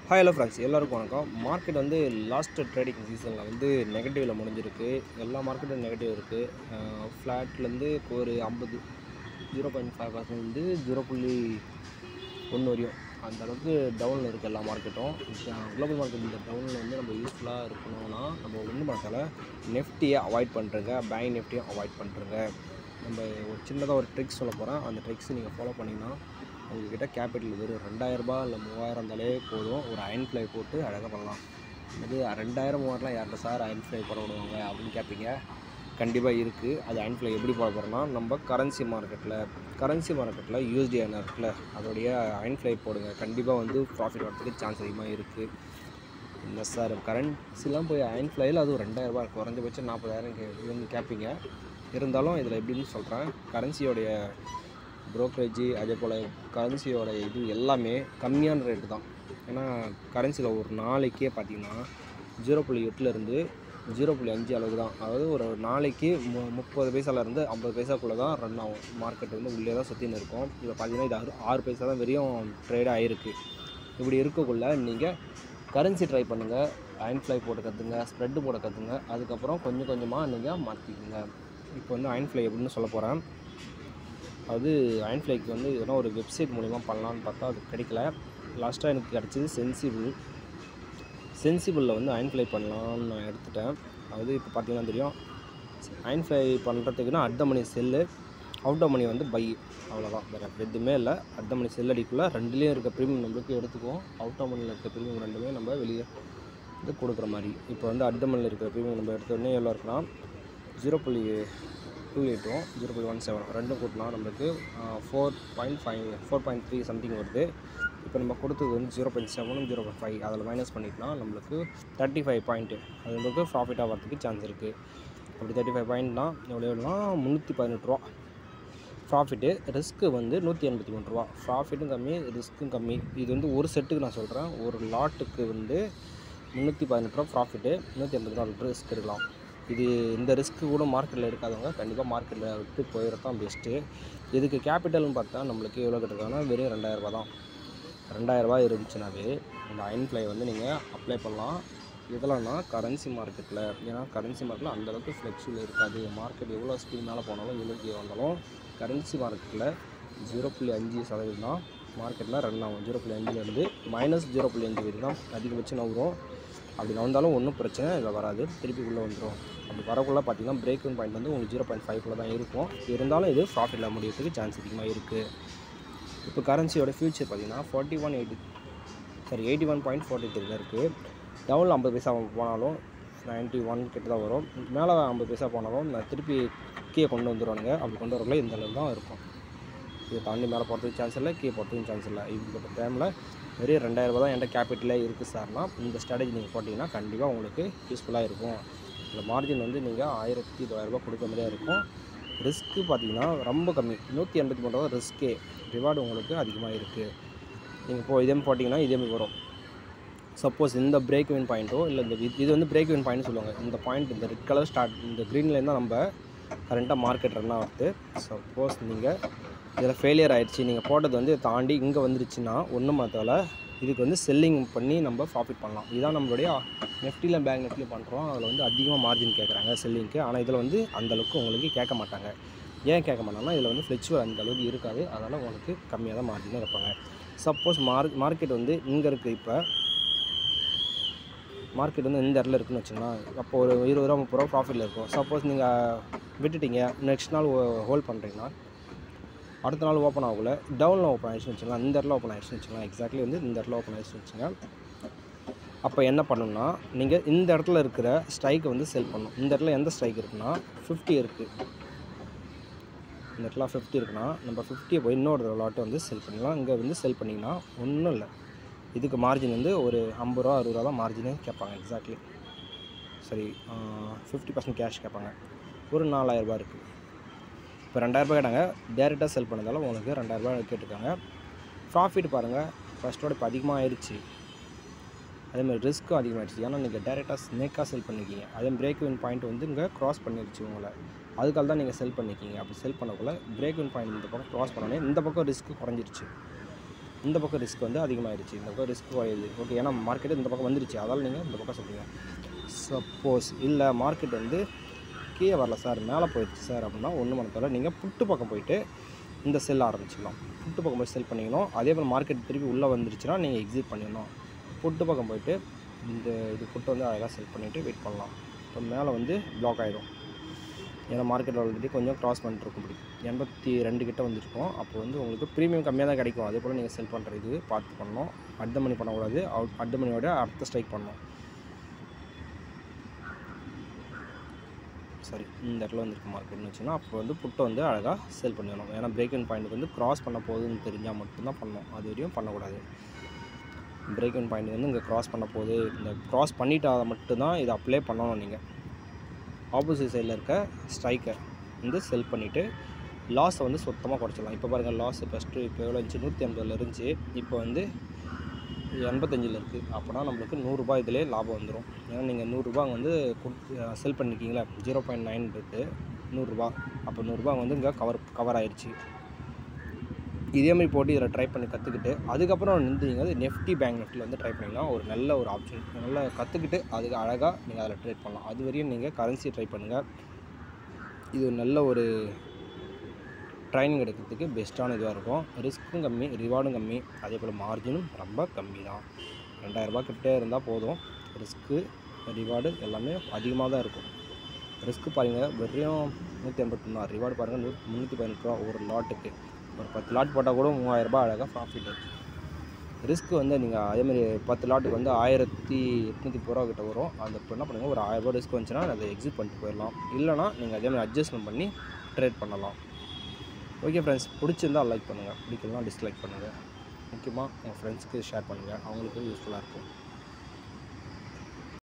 hi hello friends எல்லாருக்கும் வணக்கம் market வந்து லாஸ்ட் ட்ரேடிங் சீசனில் வந்து நெகட்டிவில் முடிஞ்சிருக்கு எல்லா மார்க்கெட்டும் நெகட்டிவ் இருக்குது ஃப்ளாட்லேருந்து ஒரு ஐம்பது ஜீரோ பாயிண்ட் ஃபைவ் பர்சன்ட் வந்து ஜீரோ புள்ளி ஒன்று வரையும் அந்த அளவுக்கு டவுனில் இருக்குது எல்லா மார்க்கெட்டும் குளோபல் மார்க்கெட் இந்த டவுனில் வந்து நம்ம யூஸ்ஃபுல்லாக இருக்கணும்னா நம்ம ஒன்றும் பண்ணால நெஃப்டியை அவாய்ட் பண்ணுறங்க பேங்க் நெஃப்டியை அவாய்ட் பண்ணுறங்க நம்ம ஒரு சின்னதாக ஒரு ட்ரிக்ஸ் சொல்ல போகிறேன் அந்த ட்ரிக்ஸ் நீங்கள் ஃபாலோ பண்ணிங்கன்னா உங்ககிட்ட கேபிட்டல் வெறும் ரெண்டாயிரரூபா இல்லை மூவாயிரம் இருந்தாலே போதும் ஒரு அயன் ஃப்ளை போட்டு அழகாக பண்ணலாம் அது ரெண்டாயிரம் மூவாயிரம்லாம் யார்கிட்ட சார் அயன் ஃப்ளை போட விடுவாங்க அப்படின்னு கேட்பீங்க கண்டிப்பாக இருக்குது அது அயன் ஃப்ளை எப்படி போட போகிறோன்னா நம்ம கரன்சி மார்க்கெட்டில் கரன்சி மார்க்கெட்டில் யூஎஸ்டி என்ன இருக்குல்ல அதோடைய அயன் ஃப்ளை போடுங்க கண்டிப்பாக வந்து ப்ராஃபிட் வரதுக்கு சான்ஸ் அதிகமாக இருக்குது இல்லை சார் கரன்சிலாம் போய் அயன் ஃப்ளையில் அதுவும் ரெண்டாயிரரூபா குறைஞ்சபட்சம் நாற்பதாயிரம் கே இருந்து கேட்பீங்க இருந்தாலும் இதில் எப்படின்னு சொல்கிறேன் கரன்சியோடைய ப்ரோக்கரேஜ் அதே போல் கரன்சியோட இது எல்லாமே கம்மியான ரேட்டு தான் ஏன்னா கரன்சியில் ஒரு நாளைக்கே பார்த்தீங்கன்னா ஜீரோ புள்ளி எட்டுலேருந்து ஜீரோ புள்ளி அஞ்சு அளவுக்கு தான் அதாவது ஒரு நாளைக்கு மு முப்பது பைசாலேருந்து ஐம்பது பைசாக்குள்ளே தான் ரன் ஆகும் மார்க்கெட் வந்து உள்ளே தான் சுற்றின்னு இருக்கும் இப்போ பார்த்தீங்கன்னா இது ஆறு ஆறு பைசா தான் வெறியும் ட்ரேட் ஆகிருக்கு இப்படி இருக்கக்குள்ள நீங்கள் கரன்சி ட்ரை பண்ணுங்கள் அயன் ஃப்ளை போட்டு கற்றுங்க ஸ்ப்ரெட்டு போட கற்றுங்க அதுக்கப்புறம் கொஞ்சம் கொஞ்சமாக நீங்கள் மாற்றிக்கோங்க இப்போ வந்து அயன் ஃப்ளை எப்படின்னு சொல்ல போகிறேன் அது அயன் ஃப்ளைக்கு வந்து எதனா ஒரு வெப்சைட் மூலிமா பண்ணலான்னு பார்த்தா அது கிடைக்கல லாஸ்ட்டாக எனக்கு கிடச்சிது சென்சிபிள் சென்சிபிளில் வந்து அயன் ஃப்ளை பண்ணலான்னு நான் எடுத்துட்டேன் அது இப்போ பார்த்தீங்கன்னா தெரியும் அயன் ஃப்ளை பண்ணுறதுக்குன்னா at the money sell out the money வந்து பை அவ்வளோதான் வேறு எதுவுமே இல்லை அட் த மணி செல் அடிக்குள்ளே ரெண்டுலேயும் இருக்க ப்ரீமியம் நம்மளுக்கு எடுத்துக்குவோம் அவுட் த மணியில் இருக்க ப்ரீமியம் ரெண்டுமே நம்ம வெளியே இது கொடுக்குற மாதிரி இப்போ வந்து அட் த மணியில் இருக்கிற ப்ரீமியம் நம்ம எடுத்த உடனே எவ்வளோ இருக்குன்னா ஜீரோ புள்ளி டூ எயிட்டும் ஜீரோ புள்ளி ஒன் செவன் ரெண்டும் கூட்டினா நம்மளுக்கு four point five four point three something வருது இப்போ நம்ம கொடுத்தது வந்து ஜீரோ பாயிண்ட் செவனும் ஜீரோ பாயிண்ட் ஃபைவ் அதில் மைனஸ் பண்ணிட்டோம்னா நம்மளுக்கு தேர்ட்டி ஃபைவ் பாயிண்ட்டு அது நம்மளுக்கு ப்ராஃபிட் ஆகிறதுக்கு சான்ஸ் இருக்குது அப்படி தேர்ட்டி ஃபைவ் பாயிண்ட்னா எவ்வளோ எவ்வளோனா முந்நூற்றி பதினெட்டு ரூபா ப்ராஃபிட்டு ரிஸ்க்கு வந்து நூற்றி எண்பத்தி மூணு ரூபா ப்ராஃபிட்டும் கம்மி ரிஸ்க்கும் கம்மி இது வந்து ஒரு செட்டுக்கு நான் சொல்கிறேன் ஒரு லாட்டுக்கு வந்து முந்நூற்றி பதினெட்டு ரூபா ப்ராஃபிட்டு நூற்றி எண்பத்தி நாலு ரிஸ்க் இருக்கலாம் இது இந்த ரிஸ்க்கு கூட மார்க்கெட்டில் எடுக்காதவங்க கண்டிப்பாக மார்க்கெட்டில் விட்டு போயிடறது தான் பெஸ்ட்டு இதுக்கு கேபிட்டல்னு பார்த்தா நம்மளுக்கு எவ்வளோ கிட்டக்கான வெறும் ரெண்டாயிரரூபா தான் ரெண்டாயிரரூபா இருந்துச்சுனாவே இந்த அயன் ஃப்ளை வந்து நீங்கள் அப்ளை பண்ணலாம் இதெல்லாம்னா கரன்சி மார்க்கெட்டில் ஏன்னா கரன்சி மார்க்கெட்டில் அந்தளவுக்கு ஃப்ளெக்சிபிள் இருக்காது மார்க்கெட் எவ்வளோ ஸ்பீட் மேலே போனாலும் இழுக்கி வந்தாலும் கரன்சி மார்க்கெட்டில் ஜீரோ புள்ளி அஞ்சு சதவீதம் தான் மார்க்கெட்டில் ரன் ஆகும் ஜீரோ புள்ளி அஞ்சுலேருந்து மைனஸ் ஜீரோ புள்ளி அஞ்சு வரைக்கும் தான் அதிகபட்சம் நவரும் அப்படி வந்தாலும் ஒன்றும் பிரச்சனை இதில் வராது திருப்பி உள்ளே வந்துடும் அப்படி வரக்குள்ளே பார்த்தீங்கன்னா பிரேக் பாயிண்ட் வந்து உங்களுக்கு ஜீரோ பாயிண்ட் ஃபைவ்ல தான் இருக்கும் இருந்தாலும் இது ப்ராஃபிட்டில் முடியறதுக்கு சான்ஸ் அதிகமாக இருக்குது இப்போ கரன்சியோட ஃபியூச்சர் பார்த்தீங்கன்னா forty one eighty sorry eighty one point forty த்ரீல இருக்குது டவுனில் ஐம்பது பைசா போனாலும் நைன்ட்டி ஒன் கிட்ட தான் வரும் மேலே ஐம்பது பைசா போனாலும் நான் திருப்பி கீழே கொண்டு வந்துடுவானுங்க அப்படி கொண்டு வரக்குள்ள இந்த அளவு தான் இருக்கும் இதை தாண்டி மேலே போகிறதுக்கு சான்ஸ் இல்லை கீழே போகிறதுக்கும் சான்ஸ் இல்லை இப்படிப்பட்ட டைமில் வெறும் ரெண்டாயிரரூபா தான் என்கிட்ட கேபிட்டலே இருக்குது சார்னா இந்த ஸ்ட்ராட்டஜி நீங்கள் போட்டிங்கன்னா கண்டிப்பாக உங்களுக்கு யூஸ்ஃபுல்லாக இருக்கும் இந்த மார்ஜின் வந்து நீங்கள் ஆயிரத்தி தொள்ளாயிரரூபா கொடுக்க மாதிரியாக இருக்கும் ரிஸ்க்கு பார்த்தீங்கன்னா ரொம்ப கம்மி நூற்றி எண்பத்தி மூணு ரூபா ரிஸ்க்கே ரிவார்டு உங்களுக்கு அதிகமாக இருக்குது நீங்கள் இப்போ இதே போட்டிங்கன்னா இதே மாதிரி வரும் சப்போஸ் இந்த பிரேக் வின் பாயிண்ட்டோ இல்லை இந்த இது இது வந்து பிரேக் வின் பாயிண்ட் சொல்லுவாங்க இந்த பாயிண்ட் இந்த ரெட் கலர் ஸ்டார்ட் இந்த க்ரீன்லேருந்து தான் நம்ம கரண்ட்டாக மார்க்கெட் ரன் ஆகுது சப்போஸ் நீங்கள் இதில் ஃபெயிலியர் ஆகிடுச்சு நீங்கள் போட்டது வந்து தாண்டி இங்கே வந்துருச்சுன்னா ஒன்றும் மாத்தால இதுக்கு வந்து செல்லிங் பண்ணி நம்ம ப்ராஃபிட் பண்ணலாம் இதுதான் நம்மளுடைய நெஃப்டியில் பேங்க் நெஃப்டியில் பண்ணுறோம் அதில் வந்து அதிகமாக மார்ஜின் கேட்குறாங்க செல்லிங்க்கு ஆனால் இதில் வந்து அந்தளவுக்கு உங்களுக்கு கேட்க மாட்டாங்க ஏன் கேட்க மாட்டாங்கன்னா இதில் வந்து ஃப்ளெக்சுவல் அந்த அளவுக்கு இருக்காது அதனால் உங்களுக்கு கம்மியாக தான் மார்ஜினே வைப்பாங்க சப்போஸ் மார்க் மார்க்கெட் வந்து இங்கே இருக்குது இப்போ மார்க்கெட் வந்து இந்த இடத்துல இருக்குன்னு வச்சுங்களேன் அப்போ ஒரு இருபது ரூபா முப்பது ரூபா ப்ராஃபிட்டில் இருக்கும் சப்போஸ் நீங்கள் விட்டுட்டீங்க நெக்ஸ்ட் நாள் ஹோல்ட் பண்ணுறீங்கன்னா அடுத்த நாள் ஓப்பன் ஆகல டவுனில் ஓப்பன் ஆயிடுச்சுன்னு வச்சுக்கலாம் இந்த இடத்துல ஓப்பன் ஆயிடுச்சுன்னு வச்சுக்கலாம் எக்ஸாக்ட்லி வந்து இந்த இடத்துல ஓப்பன் ஆயிடுச்சுன்னு வச்சுங்க அப்போ என்ன பண்ணணும்னா நீங்கள் இந்த இடத்துல இருக்கிற ஸ்ட்ரைக்கை வந்து செல் பண்ணணும் இந்த இடத்துல எந்த ஸ்ட்ரைக் இருக்குன்னா ஃபிஃப்டி இருக்குது இந்த இடத்துல ஃபிஃப்டி இருக்குன்னா நம்ம ஃபிஃப்டியை போய் இன்னொரு லாட்டை வந்து செல் பண்ணிடலாம் இங்கே வந்து செல் பண்ணிங்கன்னா ஒன்றும் இல்லை இதுக்கு மார்ஜின் வந்து ஒரு ஐம்பது ரூபா அறுபது ரூபா தான் மார்ஜினே கேட்பாங்க எக்ஸாக்ட்லி சரி ஃபிஃப்டி பர்சன்ட் கேஷ் கேட்பாங்க ஒரு நாலாயிரரூபா இருக்குது இப்போ ரெண்டாயிரரூபா கேட்டாங்க டேரெக்டாக செல் பண்ணதால உங்களுக்கு ரெண்டாயிரரூபா கேட்டிருக்காங்க ப்ராஃபிட் பாருங்கள் ஃபஸ்ட்டோட இப்போ அதிகமாக ஆயிடுச்சு அதேமாதிரி ரிஸ்க்கும் அதிகமாகிடுச்சு ஏன்னா நீங்கள் டேரெக்டாக ஸ்னேக்காக செல் பண்ணிக்கிங்க அதே பிரேக் வின் பாயிண்ட் வந்து இங்கே க்ராஸ் பண்ணிடுச்சு உங்களை அதுக்காக தான் நீங்கள் செல் பண்ணிக்கிங்க அப்படி செல் பண்ணக்குள்ள பிரேக் வின் பாயிண்ட் இந்த பக்கம் க்ராஸ் பண்ணோடனே இந்த பக்கம் ரிஸ்க்கு குறைஞ்சிருச்சு இந்த பக்கம் ரிஸ்க் வந்து அதிகமாகிடுச்சு இந்த பக்கம் ரிஸ்க் குறையுது ஓகே ஏன்னா மார்க்கெட்டு இந்த பக்கம் வந்துருச்சு அதால் நீங்கள் இந்த பக்கம் சொல்லுங்க சப்போஸ் இல்லை மார்க்கெட் வந்து கீழே வரல சார் மேலே போயிடுச்சு சார் அப்படின்னா ஒன்று மணி தவிர நீங்கள் புட்டு பக்கம் போயிட்டு இந்த செல் ஆரம்பிச்சிடலாம் புட்டு பக்கம் போய் செல் பண்ணிக்கணும் அதே போல் மார்க்கெட் திருப்பி உள்ளே வந்துருச்சுன்னா நீங்கள் எக்ஸிட் பண்ணிடணும் புட்டு பக்கம் போயிட்டு இந்த இது புட்டு வந்து அழகாக செல் பண்ணிவிட்டு வெயிட் பண்ணலாம் இப்போ மேலே வந்து பிளாக் ஆகிடும் ஏன்னா மார்க்கெட் ஆல்ரெடி கொஞ்சம் க்ராஸ் பண்ணிட்டுருக்கும் இப்படி எண்பத்தி ரெண்டு கிட்ட வந்துருக்கும் அப்போ வந்து உங்களுக்கு ப்ரீமியம் கம்மியாக தான் கிடைக்கும் அதே போல் நீங்கள் செல் பண்ணுற இது பார்த்து பண்ணணும் அடுத்த மணி பண்ணக்கூடாது அவுட் அடுத்த மணியோட அடுத்த ஸ்ட்ரைக் பண்ணணும் சாரி இந்த இடத்துல வந்துருக்கு மார்க்கெட்னு வச்சுன்னா அப்போ வந்து புட்டை வந்து அழகாக செல் பண்ணிடணும் ஏன்னா பிரேக் இன் பாயிண்ட் வந்து க்ராஸ் பண்ண போகுதுன்னு தெரிஞ்சால் மட்டும்தான் பண்ணணும் அது வரையும் பண்ணக்கூடாது பிரேக் இன் பாயிண்ட் வந்து இங்கே க்ராஸ் பண்ண போகுது இந்த க்ராஸ் பண்ணிட்டா மட்டும்தான் இதை அப்ளை பண்ணணும் நீங்கள் ஆப்போசிட் சைடில் இருக்க ஸ்ட்ரைக்கை வந்து செல் பண்ணிவிட்டு லாஸை வந்து சுத்தமாக குறைச்சிடலாம் இப்போ பாருங்கள் லாஸ் ஃபஸ்ட்டு இப்போ எவ்வளோ இருந்துச்சு நூற்றி ஐம்பதில் இருந்துச்சு இப்போ வந்து எண்பத்தஞ்சில் இருக்குது அப்போனா நம்மளுக்கு நூறுரூபா இதிலே லாபம் வந்துடும் ஏன்னா நீங்கள் நூறுரூபா வந்து செல் பண்ணியிருக்கீங்களா ஜீரோ பாயிண்ட் நைன் இருக்குது நூறுரூபா அப்போ நூறுரூபா வந்து இங்கே கவர் கவர் ஆயிடுச்சு இதே மாதிரி போட்டு இதில் ட்ரை பண்ணி கற்றுக்கிட்டு அதுக்கப்புறம் நின்றீங்க அது நெஃப்டி பேங்க் நெஃப்டியில் வந்து ட்ரை பண்ணிங்கன்னா ஒரு நல்ல ஒரு ஆப்ஷன் நல்லா கற்றுக்கிட்டு அதுக்கு அழகாக நீங்கள் அதில் ட்ரேட் பண்ணலாம் அது வரையும் நீங்கள் கரன்சி ட்ரை பண்ணுங்கள் இது ஒரு நல்ல ஒரு ட்ரைனிங் எடுக்கிறதுக்கு பெஸ்ட்டான இதுவாக இருக்கும் ரிஸ்க்கும் கம்மி ரிவார்டும் கம்மி அதே போல் மார்ஜினும் ரொம்ப கம்மி தான் ரெண்டாயிரரூபா கிட்டே இருந்தால் போதும் ரிஸ்க்கு ரிவார்டு எல்லாமே அதிகமாக தான் இருக்கும் ரிஸ்க்கு பாருங்கள் வெறும் நூற்றி எண்பத்தொன்னா ரிவார்டு பாருங்கள் நூ முந்நூற்றி பதினெட்டு ரூபா ஒரு லாட்டுக்கு ஒரு பத்து லாட் போட்டால் கூட மூவாயிரரூபா அழகாக ப்ராஃபிட் ரிஸ்க் வந்து நீங்கள் அதேமாதிரி பத்து லாட்டுக்கு வந்து ஆயிரத்தி எட்நூற்றி ரூபா கிட்ட வரும் அந்த இப்போ என்ன பண்ணுங்கள் ஒரு ஆயிரரூபா ரிஸ்க் வந்துச்சுன்னா அதை எக்ஸிட் பண்ணிட்டு போயிடலாம் இல்லைனா நீங்கள் அதே மாதிரி அட்ஜஸ்ட்மெண்ட் பண்ணி ட்ரேட் பண்ணலாம் ஓகே ஃப்ரெண்ட்ஸ் பிடிச்சிருந்தா லைக் பண்ணுங்கள் பிடிக்கலாம் டிஸ்லைக் பண்ணுங்கள் முக்கியமாக உங்கள் ஃப்ரெண்ட்ஸ்க்கு ஷேர் பண்ணுங்கள் அவங்களுக்கு யூஸ்ஃபுல்லாக இருக்கும்